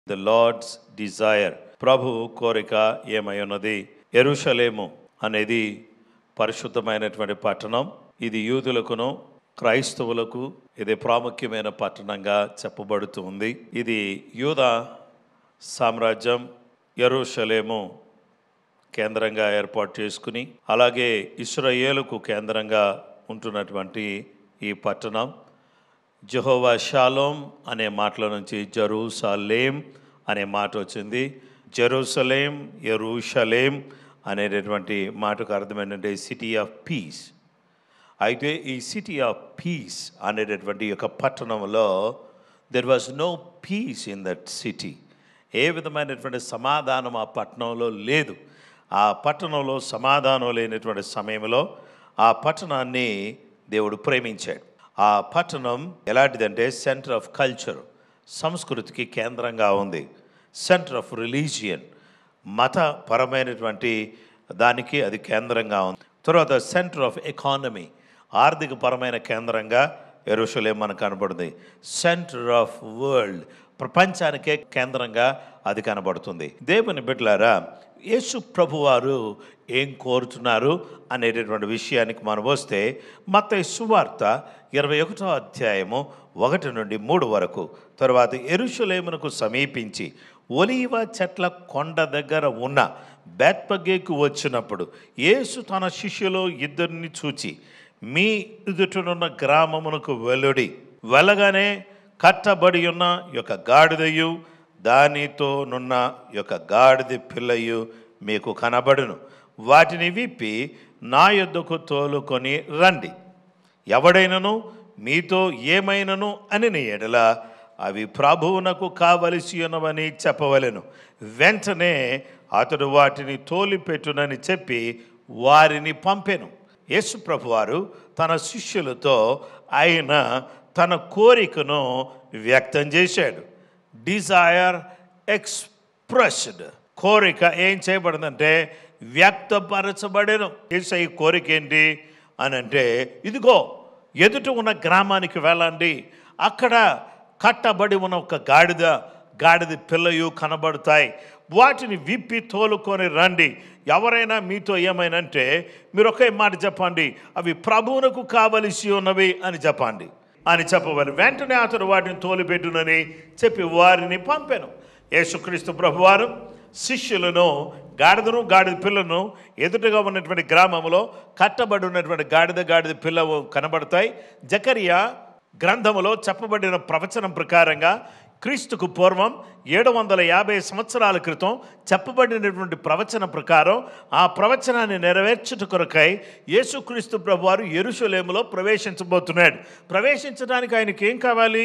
the Lord's Dzire ప్రభు కోరిక ఏమై ఉన్నది ఎరుషలేము అనేది పరిశుద్ధమైనటువంటి పట్టణం ఇది యూదులకును క్రైస్తవులకు ఇది ప్రాముఖ్యమైన పట్టణంగా చెప్పబడుతుంది ఇది యూద సామ్రాజ్యం ఎరుషలేము కేంద్రంగా ఏర్పాటు చేసుకుని అలాగే ఇస్రాయేలుకు కేంద్రంగా ఉంటున్నటువంటి ఈ పట్టణం జెహోవా షాలోం అనే మాటల నుంచి జెరూసలేం అనే మాట వచ్చింది జెరూసలేం ఎరూషలేం అనేటటువంటి మాటకు అర్థమైనటువంటి సిటీ ఆఫ్ పీస్ అయితే ఈ సిటీ ఆఫ్ పీస్ అనేటటువంటి యొక్క పట్టణంలో there was no peace in that city ఏ విధమైనటువంటి సమాధానం ఆ పట్టణంలో లేదు ఆ పట్టణంలో సమాధానం లేనటువంటి సమయంలో ఆ పట్టణాన్ని దేవుడు ప్రేమించాడు ఆ పట్టణం ఎలాంటిదంటే సెంటర్ ఆఫ్ కల్చర్ సంస్కృతికి కేంద్రంగా ఉంది సెంటర్ ఆఫ్ రిలీజియన్ మతపరమైనటువంటి దానికి అది కేంద్రంగా ఉంది తర్వాత సెంటర్ ఆఫ్ ఎకానమీ ఆర్థిక పరమైన కేంద్రంగా ఎరుషలేం మనకు కనబడుతుంది సెంటర్ ఆఫ్ వరల్డ్ ప్రపంచానికే కేంద్రంగా అది కనబడుతుంది దేవుని బిడ్డలారా యేసు ప్రభువారు ఏం కోరుతున్నారు అనేటటువంటి విషయానికి మనం వస్తే మత సువార్త ఇరవై ఒకటో అధ్యాయము ఒకటి నుండి మూడు వరకు తర్వాత ఎరుషలేమునకు సమీపించి ఒలీవ చెట్ల కొండ దగ్గర ఉన్న బేత్పగేకు వచ్చినప్పుడు యేసు తన శిష్యులో ఇద్దరిని చూచి మీ ఎదుటనున్న గ్రామమునకు వెలుడి వెళ్ళగానే కట్టబడి ఉన్న యొక్క గాడిదయు దానితోనున్న యొక్క గాడిద పిల్లయు మీకు కనబడును వాటిని విప్పి నా యొద్దకు తోలుకొని రండి ఎవడైనను మీతో ఏమైనను అని ఎడల అవి ప్రభువునకు కావలసి ఉన్నవని చెప్పవలెను వెంటనే అతడు వాటిని తోలిపెట్టునని చెప్పి వారిని పంపెను యేసు ప్రభువారు తన శిష్యులతో ఆయన తన కోరికను వ్యక్తం చేశాడు డిజైర్ ఎక్స్ప్రెస్డ్ కోరిక ఏం చేయబడిందంటే వ్యక్తపరచబడేను ఏసై కోరిక ఏంటి అని అంటే ఇదిగో ఎదుట ఉన్న గ్రామానికి వెళ్ళండి అక్కడ కట్టబడి ఉన్న ఒక గాడిద గాడిద పిల్లయు కనబడతాయి వాటిని విప్పి తోలుకొని రండి ఎవరైనా మీతో ఏమైనంటే మీరు ఒకే మాట చెప్పండి అవి ప్రభువునకు కావలసి ఉన్నవి అని చెప్పండి అని చెప్పవాలి వెంటనే అతడు వాటిని తోలిపెట్టునని చెప్పి వారిని పంపాను యేసుక్రీస్తు ప్రభువారు శిష్యులను గాడిదను గాడిద పిల్లను ఎదుటగా ఉన్నటువంటి గ్రామంలో కట్టబడి ఉన్నటువంటి గాడిద గాడిద పిల్ల కనబడతాయి జకరియా గ్రంథములో చెప్పబడిన ప్రవచనం ప్రకారంగా క్రీస్తుకు పూర్వం ఏడు వందల యాభై సంవత్సరాల క్రితం చెప్పబడినటువంటి ప్రవచన ప్రకారం ఆ ప్రవచనాన్ని నెరవేర్చుట కొరకై యేసుక్రీస్తు ప్రభువారు ఎరుషలేములో ప్రవేశించబోతున్నాడు ప్రవేశించడానికి ఆయనకి ఏం కావాలి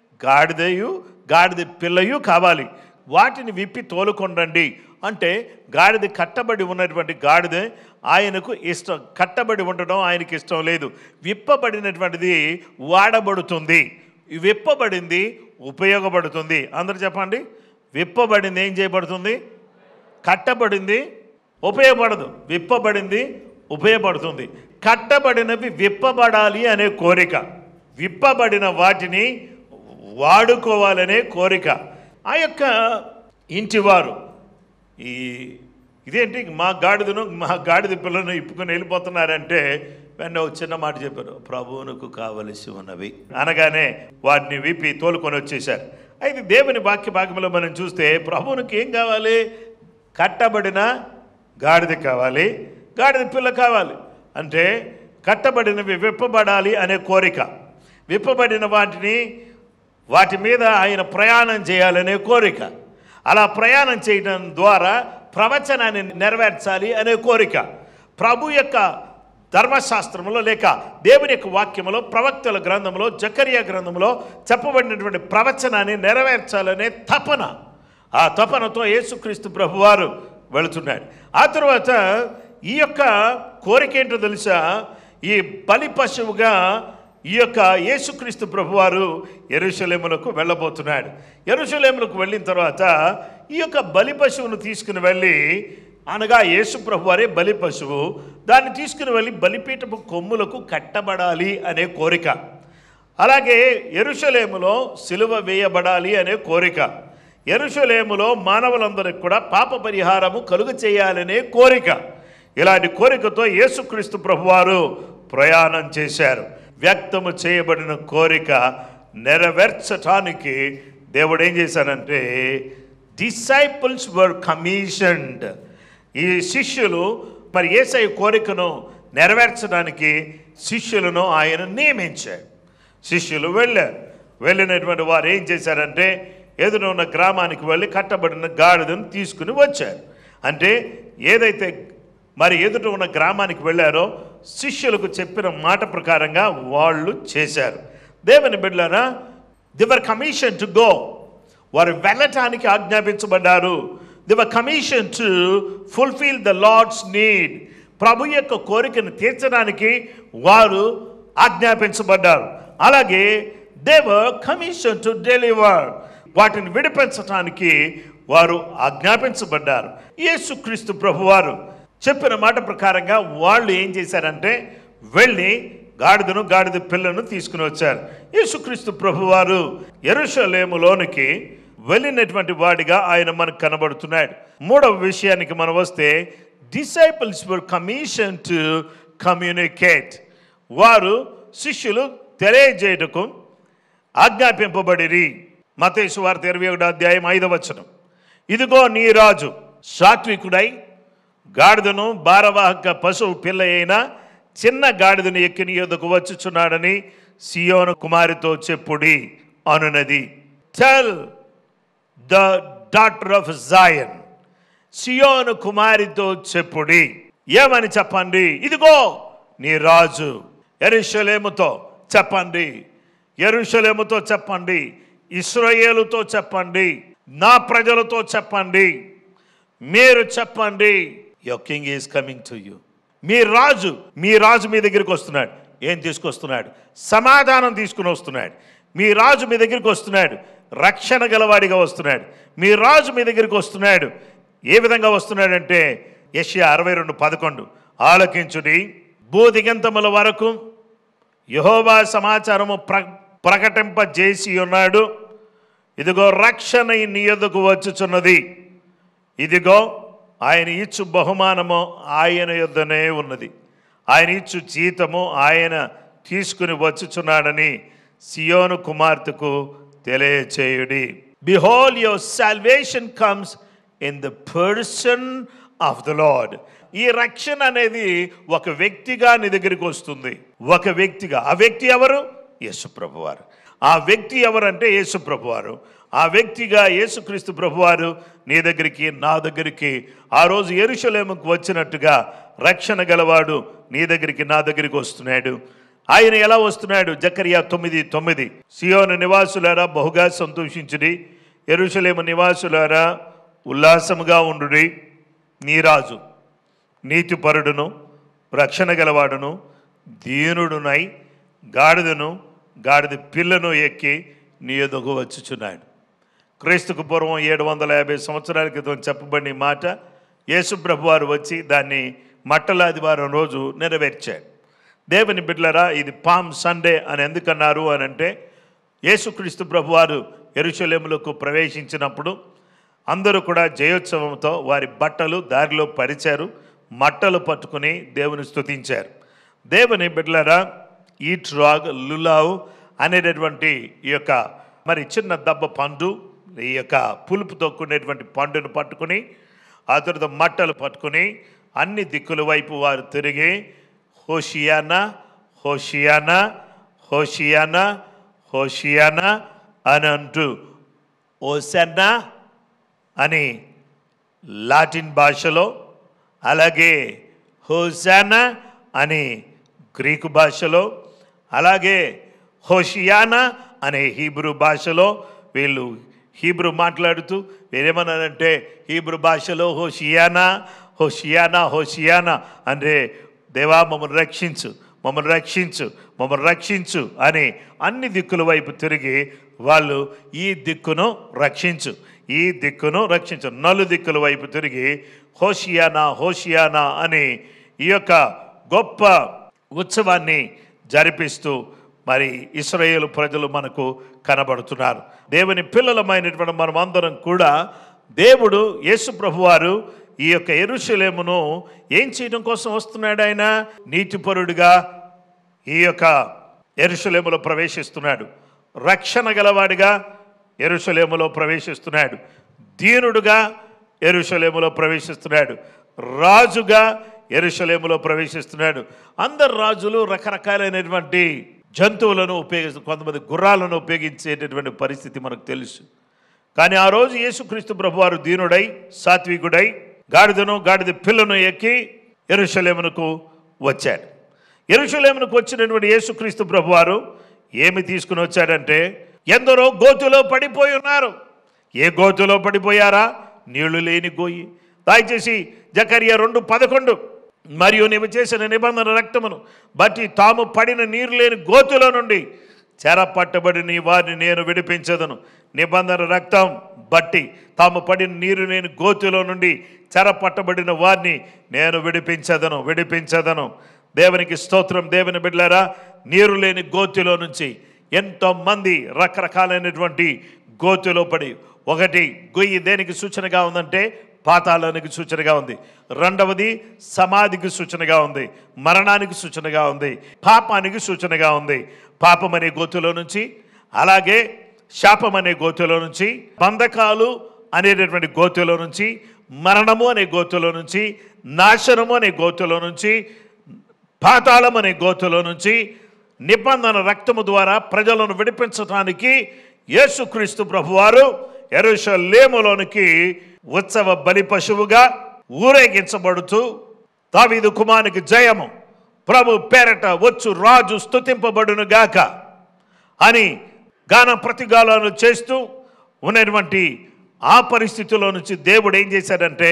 గాడిదయు గాడిద పిల్లయు కావాలి వాటిని విప్పి తోలుకొండండి అంటే గాడిద కట్టబడి ఉన్నటువంటి గాడిద ఆయనకు ఇష్టం కట్టబడి ఉండడం ఆయనకి ఇష్టం లేదు విప్పబడినటువంటిది వాడబడుతుంది విప్పబడింది ఉపయోగపడుతుంది అందరు చెప్పండి విప్పబడింది ఏం చేయబడుతుంది కట్టబడింది ఉపయోగపడదు విప్పబడింది ఉపయోగపడుతుంది కట్టబడినవి విప్పబడాలి అనే కోరిక విప్పబడిన వాటిని వాడుకోవాలనే కోరిక ఆ యొక్క ఇంటివారు ఈ ఇదేంటి మా గాడిదను మా గాడిద పిల్లను ఇప్పుకొని వెళ్ళిపోతున్నారంటే వెన్న ఒక చిన్న మాట చెప్పారు ప్రభువునకు కావలసి ఉన్నవి అనగానే వాటిని విప్పి తోలుకొని వచ్చేసారు అయితే దేవుని వాక్య భాగంలో మనం చూస్తే ప్రభువునికి ఏం కావాలి కట్టబడిన గాడిద కావాలి గాడిద పిల్ల కావాలి అంటే కట్టబడినవి విప్పబడాలి అనే కోరిక విప్పబడిన వాటిని వాటి మీద ఆయన ప్రయాణం చేయాలనే కోరిక అలా ప్రయాణం చేయడం ద్వారా ప్రవచనాన్ని నెరవేర్చాలి అనే కోరిక ప్రభు యొక్క ధర్మశాస్త్రంలో లేక దేవుని యొక్క వాక్యములో ప్రవక్తల గ్రంథంలో జకరియా గ్రంథంలో చెప్పబడినటువంటి ప్రవచనాన్ని నెరవేర్చాలనే తపన ఆ తపనతో యేసుక్రీస్తు ప్రభువారు వెళుతున్నాడు ఆ తర్వాత ఈ యొక్క కోరిక ఏంటో తెలుసా ఈ బలి పశువుగా ఈ యొక్క యేసుక్రీస్తు ప్రభువారు ఎరుషలేములకు వెళ్ళబోతున్నాడు ఎరుషలేములకు వెళ్ళిన తర్వాత ఈ యొక్క బలి పశువును తీసుకుని వెళ్ళి అనగా యేసు ప్రభువారే బలి పశువు దాన్ని తీసుకుని వెళ్ళి బలిపీఠపు కొమ్ములకు కట్టబడాలి అనే కోరిక అలాగే ఎరుషలేములో సిలువ వేయబడాలి అనే కోరిక ఎరుషలేములో మానవులందరికి కూడా పాప పరిహారము కలుగు చేయాలనే కోరిక ఇలాంటి కోరికతో యేసుక్రీస్తు ప్రభువారు ప్రయాణం చేశారు వ్యక్తము చేయబడిన కోరిక నెరవేర్చటానికి దేవుడు ఏం చేశాడంటే డిసైపుల్స్ వర్ కమిషన్డ్ ఈ శిష్యులు మరి ఏసై కోరికను నెరవేర్చడానికి శిష్యులను ఆయన నియమించాడు శిష్యులు వెళ్ళారు వెళ్ళినటువంటి వారు ఏం చేశారంటే ఎదురు ఉన్న గ్రామానికి వెళ్ళి కట్టబడిన గాడిదను తీసుకుని వచ్చారు అంటే ఏదైతే మరి ఎదుట ఉన్న గ్రామానికి వెళ్ళారో శిష్యులకు చెప్పిన మాట ప్రకారంగా వాళ్ళు చేశారు దేవుని బిడ్డలారా దివర్ కమిషన్ టు గో వారు వెళ్ళటానికి ఆజ్ఞాపించబడ్డారు they were commission to fulfil the Lord's need ప్రభు యొక్క కోరికను తీర్చడానికి వారు ఆజ్ఞాపించబడ్డారు అలాగే దేవర్ కమిషన్ టు డెలివర్ వాటిని విడిపించటానికి వారు ఆజ్ఞాపించబడ్డారు యేసుక్రీస్తు ప్రభువారు చెప్పిన మాట ప్రకారంగా వాళ్ళు ఏం చేశారంటే వెళ్ళి గాడిదను గాడిద పిల్లను తీసుకుని వచ్చారు యేసుక్రీస్తు ప్రభువారు ఎరుషలేములోనికి వెళ్ళినటువంటి వాడిగా ఆయన మనకు కనబడుతున్నాడు మూడవ విషయానికి మనం వస్తే disciples were commission to communicate వారు శిష్యులు తెలియజేయటకు ఆజ్ఞాపింపబడిరి మతేసు వార్త ఇరవై ఒకటో అధ్యాయం ఐదవ వచనం ఇదిగో నీ రాజు సాత్వికుడై గాడిదను భారవాహక పశువు పిల్ల అయిన చిన్న గాడిదను ఎక్కి నీ యొద్దకు వచ్చుచున్నాడని సియోను కుమారితో చెప్పుడి అనునది tell the daughter of Zion సియోను కుమారితో చెప్పుడి ఏమని చెప్పండి ఇదిగో నీ రాజు ఎరుషలేముతో చెప్పండి ఎరుషలేముతో చెప్పండి ఇస్రాయేలుతో చెప్పండి నా ప్రజలతో చెప్పండి మీరు చెప్పండి your king is coming to you మీ రాజు మీ రాజు మీ దగ్గరికి వస్తున్నాడు ఏం తీసుకొస్తున్నాడు సమాధానం తీసుకుని వస్తున్నాడు మీ రాజు మీ దగ్గరికి వస్తున్నాడు రక్షణ గలవాడిగా వస్తున్నాడు మీ రాజు మీ దగ్గరికి వస్తున్నాడు ఏ విధంగా వస్తున్నాడంటే యష్యా అరవై రెండు పదకొండు ఆలకించుడి భూదిగంతముల వరకు యహోవా సమాచారము ప్ర ప్రకటింపజేసి ఉన్నాడు ఇదిగో రక్షణ నీ యొద్దకు వచ్చుచున్నది ఇదిగో ఆయన ఇచ్చు బహుమానము ఆయన యొద్దనే ఉన్నది ఆయన ఇచ్చు జీతము ఆయన తీసుకుని వచ్చుచున్నాడని సియోను కుమార్తెకు తెలియచేయుడి behold your salvation comes in the person of the Lord ఈ రక్షణ అనేది ఒక వ్యక్తిగా నీ దగ్గరికి వస్తుంది ఒక వ్యక్తిగా ఆ వ్యక్తి ఎవరు యేసు ప్రభువారు ఆ వ్యక్తి ఎవరంటే యేసు ప్రభువారు ఆ వ్యక్తిగా యేసుక్రీస్తు ప్రభువారు నీ దగ్గరికి నా దగ్గరికి ఆ రోజు ఎరుషలేముకు వచ్చినట్టుగా రక్షణ గలవాడు నీ దగ్గరికి నా దగ్గరికి వస్తున్నాడు ఆయన ఎలా వస్తున్నాడు జకరియా తొమ్మిది తొమ్మిది సియోను నివాసులారా బహుగా సంతోషించుడి ఎరుషలేము నివాసులారా ఉల్లాసముగా ఉండుడి నీ రాజు నీతిపరుడును రక్షణ గలవాడును దీనుడునై గాడిదను గాడిద పిల్లను ఎక్కి నీ ఎదుగు వచ్చుచున్నాడు క్రీస్తుకు పూర్వం ఏడు వందల యాభై సంవత్సరాల క్రితం చెప్పబడిన ఈ మాట యేసుప్రభు వారు వచ్చి దాన్ని మట్టలాదివారం రోజు నెరవేర్చాడు దేవుని బిడ్డలరా ఇది పామ్ సండే అని ఎందుకన్నారు అని అంటే యేసుక్రీస్తు ప్రభువారు ఎరుషలేములకు ప్రవేశించినప్పుడు అందరూ కూడా జయోత్సవంతో వారి బట్టలు దారిలో పరిచారు మట్టలు పట్టుకుని దేవుని స్తుతించారు దేవుని బిడ్డలరా ఈ ట్రాగ్ లులావ్ అనేటటువంటి ఈ యొక్క మరి చిన్న దెబ్బ పండు ఈ యొక్క పులుపుతో కూడినటువంటి పండును పట్టుకుని ఆ తర్వాత మట్టలు పట్టుకుని అన్ని దిక్కుల వైపు వారు తిరిగి హోషియానా హోషియానా హోషియానా హోషియానా అని అంటూ ఓసన్నా అని లాటిన్ భాషలో అలాగే హోసానా అని గ్రీకు భాషలో అలాగే హోషియానా అనే హీబ్రూ భాషలో వీళ్ళు హీబ్రూ మాట్లాడుతూ వీరేమన్నారంటే హీబ్రూ భాషలో హోషియానా హోషియానా హోషియానా అంటే దేవా మమ్మల్ని రక్షించు మమ్మల్ని రక్షించు మమ్మల్ని రక్షించు అని అన్ని దిక్కుల వైపు తిరిగి వాళ్ళు ఈ దిక్కును రక్షించు ఈ దిక్కును రక్షించు నలు దిక్కుల వైపు తిరిగి హోషియానా హోషియానా అని ఈ యొక్క గొప్ప ఉత్సవాన్ని జరిపిస్తూ మరి ఇస్రాయేల్ ప్రజలు మనకు కనబడుతున్నారు దేవుని పిల్లలమైనటువంటి మనం అందరం కూడా దేవుడు యేసు ప్రభువారు ఈ యొక్క ఎరుషలేమును ఏం చేయడం కోసం వస్తున్నాడు ఆయన నీతిపరుడుగా ఈ యొక్క ఎరుషలేములో ప్రవేశిస్తున్నాడు రక్షణ గలవాడిగా ఎరుషలేములో ప్రవేశిస్తున్నాడు దీనుడుగా ఎరుషలేములో ప్రవేశిస్తున్నాడు రాజుగా ఎరుషలేములో ప్రవేశిస్తున్నాడు అందరు రాజులు రకరకాలైనటువంటి జంతువులను ఉపయోగిస్తూ కొంతమంది గుర్రాలను ఉపయోగించేటటువంటి పరిస్థితి మనకు తెలుసు కానీ ఆ రోజు యేసుక్రీస్తు ప్రభువారు దీనుడై సాత్వికుడై గాడిదను గాడిద పిల్లను ఎక్కి ఎరుషలేమునకు వచ్చాడు ఎరుషలేమునకు వచ్చినటువంటి యేసుక్రీస్తు ప్రభువారు ఏమి తీసుకుని వచ్చాడంటే ఎందరో గోతులో పడిపోయి ఉన్నారు ఏ గోతులో పడిపోయారా నీళ్లు లేని గోయి దయచేసి జకరియా రెండు పదకొండు మరియు నీవు చేసిన నిబంధన రక్తమును బట్టి తాము పడిన నీరు లేని గోతులో నుండి చెరపట్టబడి నీ వారిని నేను విడిపించదను నిబంధన రక్తం బట్టి తాము పడిన నీరు లేని గోతులో నుండి చెరపట్టబడిన వారిని నేను విడిపించదను విడిపించదను దేవునికి స్తోత్రం దేవుని బిడ్డలారా నీరు లేని గోతిలో నుంచి ఎంతో మంది రకరకాలైనటువంటి గోతిలో పడి ఒకటి గొయ్యి దేనికి సూచనగా ఉందంటే పాతాళానికి సూచనగా ఉంది రెండవది సమాధికి సూచనగా ఉంది మరణానికి సూచనగా ఉంది పాపానికి సూచనగా ఉంది పాపం అనే గోతులో నుంచి అలాగే శాపం అనే గోతులో నుంచి బంధకాలు అనేటటువంటి గోతులో నుంచి మరణము అనే గోతులో నుంచి నాశనము అనే గోతులో నుంచి పాతాళం అనే గోతులో నుంచి నిబంధన రక్తము ద్వారా ప్రజలను విడిపించడానికి యేసుక్రీస్తు ప్రభువారు ఎరుషలేములోనికి ఉత్సవ బలి పశువుగా ఊరేగించబడుతూ దావీదు కుమారునికి జయము ప్రభు పేరట వచ్చు రాజు స్తుతింపబడును గాక అని గాన ప్రతిగాలను చేస్తూ ఉన్నటువంటి ఆ పరిస్థితిలో నుంచి దేవుడు ఏం చేశాడంటే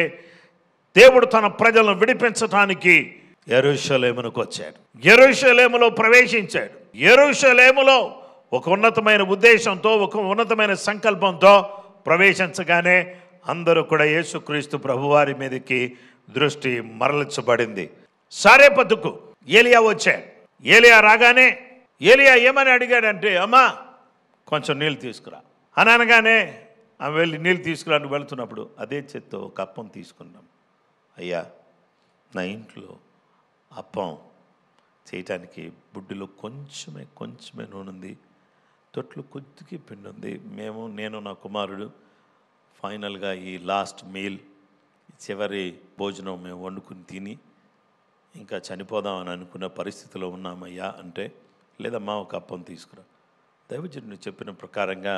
దేవుడు తన ప్రజలను విడిపించటానికి ఎరుషలేమునకు వచ్చాడు ఎరుషలేములో ప్రవేశించాడు ఎరుషలేములో ఒక ఉన్నతమైన ఉద్దేశంతో ఒక ఉన్నతమైన సంకల్పంతో ప్రవేశించగానే అందరూ కూడా యేసుక్రీస్తు ప్రభువారి మీదకి దృష్టి మరల్చబడింది సారేపతుకు ఏలియా వచ్చాడు ఏలియా రాగానే ఏలియా ఏమని అడిగాడంటే అమ్మా కొంచెం నీళ్ళు తీసుకురా అని అనగానే ఆమె వెళ్ళి నీళ్ళు తీసుకురాని వెళ్తున్నప్పుడు అదే చేత్తో ఒక అప్పం తీసుకున్నాం అయ్యా నా ఇంట్లో అప్పం చేయటానికి బుడ్డిలో కొంచెమే కొంచెమే నూనె ఉంది తొట్లు కొద్దిగా పిండి ఉంది మేము నేను నా కుమారుడు ఫైనల్గా ఈ లాస్ట్ మీల్ చివరి భోజనం మేము వండుకుని తిని ఇంకా చనిపోదాం అని అనుకున్న పరిస్థితిలో ఉన్నామయ్యా అంటే లేదమ్మా ఒక అప్పం తీసుకురా దైవజనుడు చెప్పిన ప్రకారంగా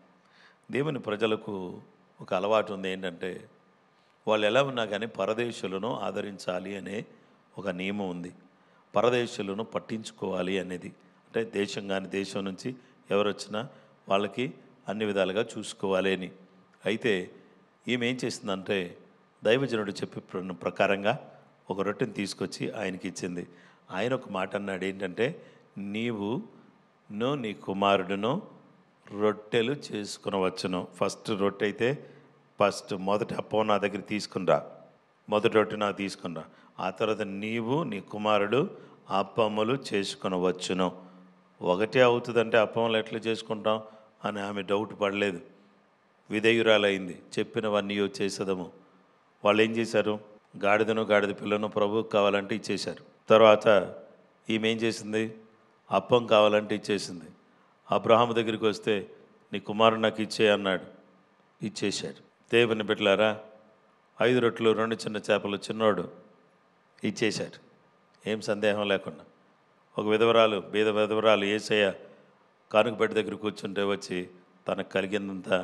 దేవుని ప్రజలకు ఒక అలవాటు ఉంది ఏంటంటే వాళ్ళు ఎలా ఉన్నా కానీ పరదేశులను ఆదరించాలి అనే ఒక నియమం ఉంది పరదేశులను పట్టించుకోవాలి అనేది అంటే దేశం కానీ దేశం నుంచి ఎవరు వచ్చినా వాళ్ళకి అన్ని విధాలుగా చూసుకోవాలి అని అయితే ఈమె ఏం చేసిందంటే దైవజనుడు చెప్పే ప్ర- ప్రకారంగా ఒక రొట్టెని తీసుకొచ్చి ఆయనకి ఇచ్చింది ఆయన ఒక మాట అన్నాడు ఏంటంటే నీవు ను నీ కుమారుడును రొట్టెలు చేసుకునవచ్చును ఫస్ట్ రొట్టె అయితే ఫస్ట్ మొదటి అప్పం నా దగ్గర తీసుకునిరా మొదటి రొట్టె నాకు తీసుకునిరా ఆ తర్వాత నీవు నీ కుమారుడు అప్పములు చేసుకునవచ్చును ఒకటే అవుతుందంటే అప్పములు ఎట్లా చేసుకుంటాం అని ఆమె డౌట్ పడలేదు విధేయురాలైంది చెప్పినవన్నీ చేసేదము వాళ్ళు ఏం చేశారు గాడిదను గాడిద పిల్లను ప్రభువుకు కావాలంటే ఇచ్చేశారు తర్వాత ఈమె ఏం చేసింది అప్పం కావాలంటే ఇచ్చేసింది అబ్రహాము దగ్గరికి వస్తే నీ కుమారుడు నాకు ఇచ్చే అన్నాడు ఇచ్చేశాడు దేవుని బిడ్డలారా ఐదు రొట్టెలు రెండు చిన్న చేపలు చిన్నోడు ఇచ్చేశాడు ఏం సందేహం లేకుండా ఒక విధవరాలు బీద విధవరాలు ఏసయ్య కానుకపెట్టి దగ్గర కూర్చుంటే వచ్చి తనకు కలిగిందంతా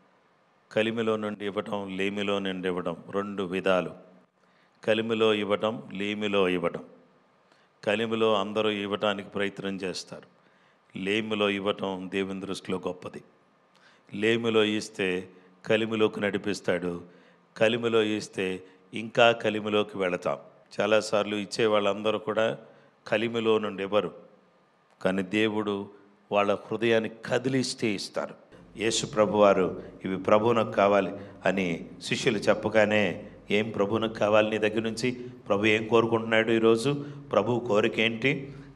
కలిమిలో నుండి ఇవ్వటం లేమిలో నుండి ఇవ్వడం రెండు విధాలు కలిమిలో ఇవ్వటం లేమిలో ఇవ్వటం కలిమిలో అందరూ ఇవ్వటానికి ప్రయత్నం చేస్తారు లేమిలో ఇవ్వటం దేవుని దృష్టిలో గొప్పది లేమిలో ఇస్తే కలిమిలోకి నడిపిస్తాడు కలిమిలో ఇస్తే ఇంకా కలిమిలోకి వెళతాం చాలాసార్లు ఇచ్చే వాళ్ళందరూ కూడా కలిమిలో నుండి ఇవ్వరు కానీ దేవుడు వాళ్ళ హృదయాన్ని కదిలిస్తే ఇస్తారు యేసు ప్రభువారు ఇవి ప్రభువునకు కావాలి అని శిష్యులు చెప్పగానే ఏం ప్రభువునకు కావాలి నీ దగ్గర నుంచి ప్రభు ఏం కోరుకుంటున్నాడు ఈరోజు ప్రభు కోరిక ఏంటి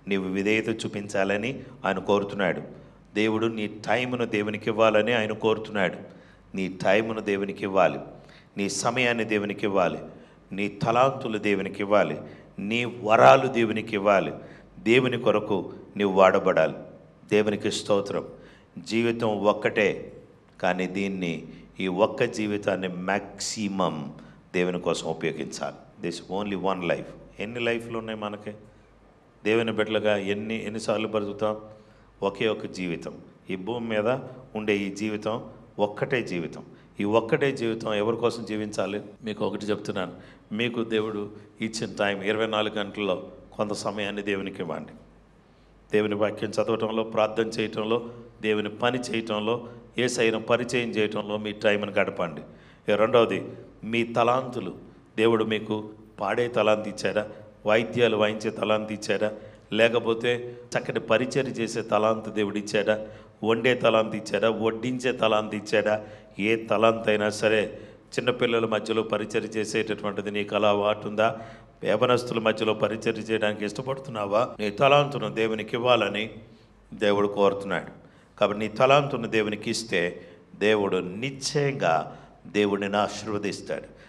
నీవు విధేయత చూపించాలని ఆయన కోరుతున్నాడు దేవుడు నీ టైమును దేవునికి ఇవ్వాలని ఆయన కోరుతున్నాడు నీ టైమును దేవునికి ఇవ్వాలి నీ సమయాన్ని దేవునికి ఇవ్వాలి నీ తలాంతులు దేవునికి ఇవ్వాలి నీ వరాలు దేవునికి ఇవ్వాలి దేవుని కొరకు నీవు వాడబడాలి దేవునికి స్తోత్రం జీవితం ఒక్కటే కానీ దీన్ని ఈ ఒక్క జీవితాన్ని మ్యాక్సిమం దేవుని కోసం ఉపయోగించాలి దిస్ ఓన్లీ వన్ లైఫ్ ఎన్ని లైఫ్లు ఉన్నాయి మనకి దేవుని బిడ్డలుగా ఎన్ని ఎన్నిసార్లు బ్రతుకుతాం ఒకే ఒక జీవితం ఈ భూమి మీద ఉండే ఈ జీవితం ఒక్కటే జీవితం ఈ ఒక్కటే జీవితం ఎవరి కోసం జీవించాలి మీకు ఒకటి చెప్తున్నాను మీకు దేవుడు ఇచ్చిన టైం ఇరవై నాలుగు గంటల్లో కొంత సమయాన్ని దేవునికి ఇవ్వండి దేవుని వాక్యం చదవటంలో ప్రార్థన చేయటంలో దేవుని పని చేయటంలో ఏ సైనం పరిచయం చేయటంలో మీ టైంని గడపండి ఇక రెండవది మీ తలాంతులు దేవుడు మీకు పాడే తలాంతి ఇచ్చాడా వాయిద్యాలు వాయించే తలాంతి ఇచ్చాడా లేకపోతే చక్కటి పరిచయం చేసే తలాంతు దేవుడు ఇచ్చాడా వండే తలాంతి ఇచ్చాడా వడ్డించే తలాంతి ఇచ్చాడా ఏ తలాంత్ అయినా సరే చిన్నపిల్లల మధ్యలో పరిచయం చేసేటటువంటిది నీకు అలా వాటుందా యవనస్తుల మధ్యలో పరిచయం చేయడానికి ఇష్టపడుతున్నావా నీ తలాంతును దేవునికి ఇవ్వాలని దేవుడు కోరుతున్నాడు కాబట్టి నీ తలాంతును దేవునికి ఇస్తే దేవుడు నిశ్చయంగా దేవుడిని ఆశీర్వదిస్తాడు